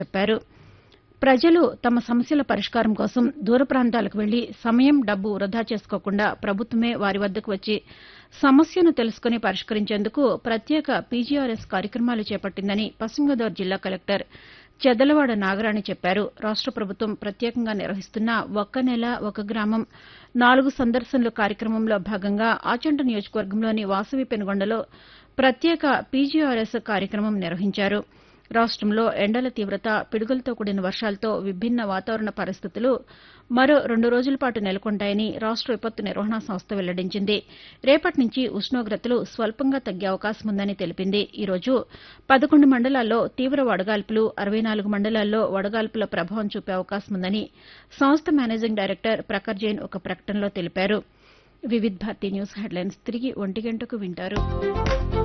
చెప్పారు ప్రజలు తమ సమస్యల పరిష్కారం కోసం దూర ప్రాంతాలకు వెళ్లి సమయం డబ్బు వృథా చేసుకోకుండా ప్రభుత్వమే వారి వద్దకు వచ్చి సమస్యను తెలుసుకుని పరిష్కరించేందుకు ప్రత్యేక పీజీఆర్ఎస్ కార్యక్రమాలు చేపట్టిందని పశ్చిమ గోదావరి జిల్లా కలెక్టర్ చెదలవాడ నాగరాణి చెప్పారు రాష్ట ప్రభుత్వం ప్రత్యేకంగా నిర్వహిస్తున్న ఒక్క నెల ఒక గ్రామం నాలుగు సందర్శనలు కార్యక్రమంలో భాగంగా ఆచంట నియోజకవర్గంలోని వాసవి పెనుగొండలో ప్రత్యేక పీజీఆర్ఎస్ కార్యక్రమం నిర్వహించారు రాష్టంలో ఎండల తీవ్రత పిడుగులతో కూడిన వర్షాలతో విభిన్న వాతావరణ పరిస్థితులు మరో రెండు రోజుల పాటు నెలకొంటాయని రాష్ట విపత్తు నిర్వహణా సంస్థ వెల్లడించింది రేపటి నుంచి ఉష్ణోగ్రతలు స్వల్పంగా తగ్గే అవకాశం ఉందని తెలిపింది ఈ రోజు పదకొండు మండలాల్లో తీవ్ర వడగాల్పులు అరవై నాలుగు మండలాల్లో వడగాల్పుల ప్రభావం చూపే అవకాశం ఉందని సంస్థ మేనేజింగ్ డైరెక్టర్ ప్రఖర్ జైన్ ఒక ప్రకటనలో తెలిపారు వివిధ్ భారతి న్యూస్ హెడ్లైన్స్ తిరిగి ఒంటి గంటకు వింటారు